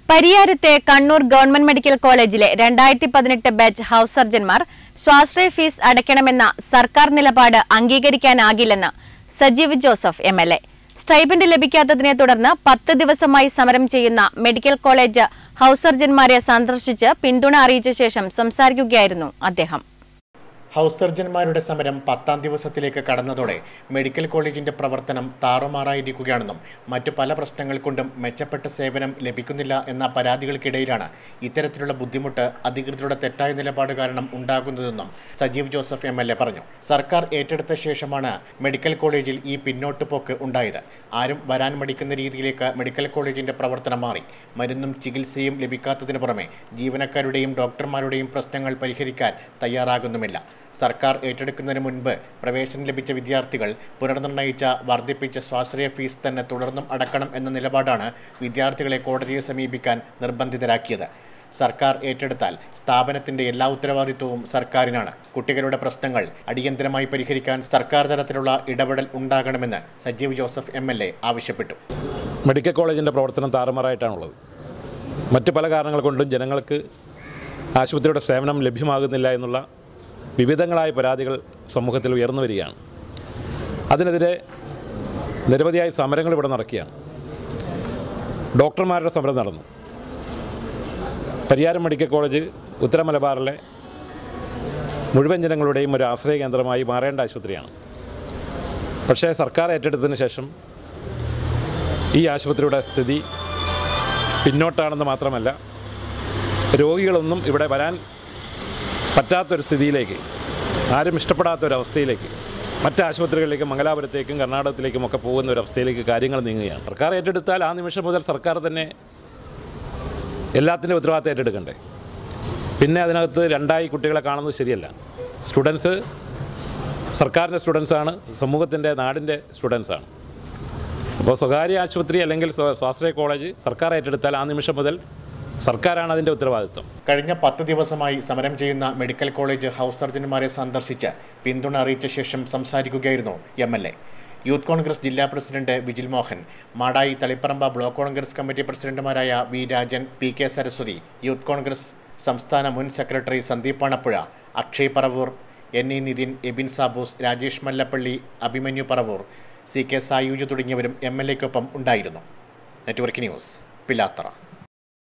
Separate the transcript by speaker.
Speaker 1: പരിയാരത്തെ Kannur government medical കോളേജിലെ രണ്ടായിരത്തി പതിനെട്ട് ബാച്ച് ഹൌസ് സർജൻമാർ സ്വാശ്രയ ഫീസ് അടയ്ക്കണമെന്ന സർക്കാർ നിലപാട് അംഗീകരിക്കാനാകില്ലെന്ന് Sajeev Joseph M L A stipend ലഭിക്കാത്തതിനെ തുടർന്ന് പത്ത് ദിവസമായി സമരം ചെയ്യുന്ന മെഡിക്കൽ കോളേജ് ഹൌസ് സർജൻമാരെ സന്ദർശിച്ച് പിന്തുണ അറിയിച്ച ശേഷം സംസാരിക്കുകയായിരുന്നു അദ്ദേഹം
Speaker 2: ഹൗസ് സർജന്മാരുടെ സമരം പത്താം ദിവസത്തിലേക്ക് കടന്നതോടെ മെഡിക്കൽ കോളേജിന്റെ പ്രവർത്തനം താറുമാറായിരിക്കുകയാണെന്നും മറ്റു പല പ്രശ്നങ്ങൾ കൊണ്ടും മെച്ചപ്പെട്ട സേവനം ലഭിക്കുന്നില്ല എന്ന പരാതികൾക്കിടയിലാണ് ഇത്തരത്തിലുള്ള ബുദ്ധിമുട്ട് അധികൃതരുടെ തെറ്റായ നിലപാട് കാരണം ഉണ്ടാകുന്നതെന്നും Sajeev Joseph M L A പറഞ്ഞു സർക്കാർ ഏറ്റെടുത്ത ശേഷമാണ് മെഡിക്കൽ കോളേജിൽ ഈ പിന്നോട്ട് പോക്ക് ഉണ്ടായത് ആരും വരാൻ മടിക്കുന്ന രീതിയിലേക്ക് മെഡിക്കൽ കോളേജിന്റെ പ്രവർത്തനം മാറി മരുന്നും ചികിത്സയും ലഭിക്കാത്തതിന് പുറമെ ജീവനക്കാരുടെയും ഡോക്ടർമാരുടെയും പ്രശ്നങ്ങൾ പരിഹരിക്കാൻ തയ്യാറാകുന്നുമില്ല സർക്കാർ ഏറ്റെടുക്കുന്നതിന് മുൻപ് പ്രവേശനം ലഭിച്ച വിദ്യാർത്ഥികൾ പുനർനിർണയിച്ച വർദ്ധിപ്പിച്ച സ്വാശ്രയ ഫീസ് തന്നെ തുടർന്നും അടക്കണം എന്ന നിലപാടാണ് വിദ്യാർത്ഥികളെ കോടതിയെ സമീപിക്കാൻ നിർബന്ധിതരാക്കിയത് സർക്കാർ ഏറ്റെടുത്താൽ സ്ഥാപനത്തിന്റെ എല്ലാ ഉത്തരവാദിത്വവും സർക്കാരിനാണ് കുട്ടികളുടെ പ്രശ്നങ്ങൾ അടിയന്തരമായി പരിഹരിക്കാൻ സർക്കാർ തലത്തിലുള്ള ഇടപെടൽ ഉണ്ടാകണമെന്ന് സജീവ് ജോസഫ് എം ആവശ്യപ്പെട്ടു
Speaker 3: മെഡിക്കൽ കോളേജിൻ്റെ പ്രവർത്തനം താറുമാറായിട്ടാണുള്ളത് മറ്റ് പല കാരണങ്ങൾ കൊണ്ടും ജനങ്ങൾക്ക് ആശുപത്രിയുടെ സേവനം ലഭ്യമാകുന്നില്ല എന്നുള്ള വിവിധങ്ങളായ പരാതികൾ സമൂഹത്തിൽ ഉയർന്നു വരികയാണ് അതിനെതിരെ നിരവധിയായ സമരങ്ങൾ ഇവിടെ നടക്കുകയാണ് ഡോക്ടർമാരുടെ സമരം നടന്നു പരിയാരം മെഡിക്കൽ കോളേജ് ഉത്തര മലബാറിലെ മുഴുവൻ ജനങ്ങളുടെയും ഒരു ആശ്രയ കേന്ദ്രമായി മാറേണ്ട ആശുപത്രിയാണ് പക്ഷേ സർക്കാർ ഏറ്റെടുത്തതിന് ശേഷം ഈ ആശുപത്രിയുടെ സ്ഥിതി പിന്നോട്ടാണെന്ന് മാത്രമല്ല രോഗികളൊന്നും ഇവിടെ വരാൻ പറ്റാത്തൊരു സ്ഥിതിയിലേക്ക് ആരും ഇഷ്ടപ്പെടാത്ത ഒരു അവസ്ഥയിലേക്ക് മറ്റ് ആശുപത്രികളിലേക്കും മംഗലാപുരത്തേക്കും കർണാടകത്തിലേക്കും ഒക്കെ പോകുന്ന ഒരു അവസ്ഥയിലേക്ക് കാര്യങ്ങൾ നീങ്ങുകയാണ് സർക്കാർ ഏറ്റെടുത്താൽ ആ നിമിഷം മുതൽ സർക്കാർ തന്നെ എല്ലാത്തിൻ്റെ ഉത്തരവാദിത്തം ഏറ്റെടുക്കണ്ടേ പിന്നെ അതിനകത്ത് രണ്ടായി കുട്ടികളെ കാണുന്നത് ശരിയല്ല സ്റ്റുഡൻസ് സർക്കാരിൻ്റെ സ്റ്റുഡൻസാണ് സമൂഹത്തിൻ്റെ നാടിൻ്റെ സ്റ്റുഡൻസാണ് അപ്പോൾ സ്വകാര്യ ആശുപത്രി അല്ലെങ്കിൽ സ്വ- സ്വാശ്രയ കോളേജ് സർക്കാർ ഏറ്റെടുത്താൽ ആ നിമിഷം മുതൽ സർക്കാരാണ് അതിൻ്റെ ഉത്തരവാദിത്വം
Speaker 2: കഴിഞ്ഞ പത്ത് ദിവസമായി സമരം ചെയ്യുന്ന മെഡിക്കൽ കോളേജ് ഹൗസ് സർജന്മാരെ സന്ദർശിച്ച് പിന്തുണ അറിയിച്ച ശേഷം സംസാരിക്കുകയായിരുന്നു M L A youth Congress ജില്ലാ president Vijil Mohan Madayi Taliparamba block Congress committee പ്രസിഡന്റുമാരായ V Rajan P K Saraswathi youth Congress സംസ്ഥാന മുൻ secretary Sandeep Panappuzha Akshay Paravur N E Nithin Abin Saboos Rajesh Mallappally Abhimanyu Paravur C K Sayooj തുടങ്ങിയവരും എം എൽ എക്കൊപ്പം ഉണ്ടായിരുന്നു നെറ്റ്വർക്ക് ന്യൂസ് പിലാത്തറ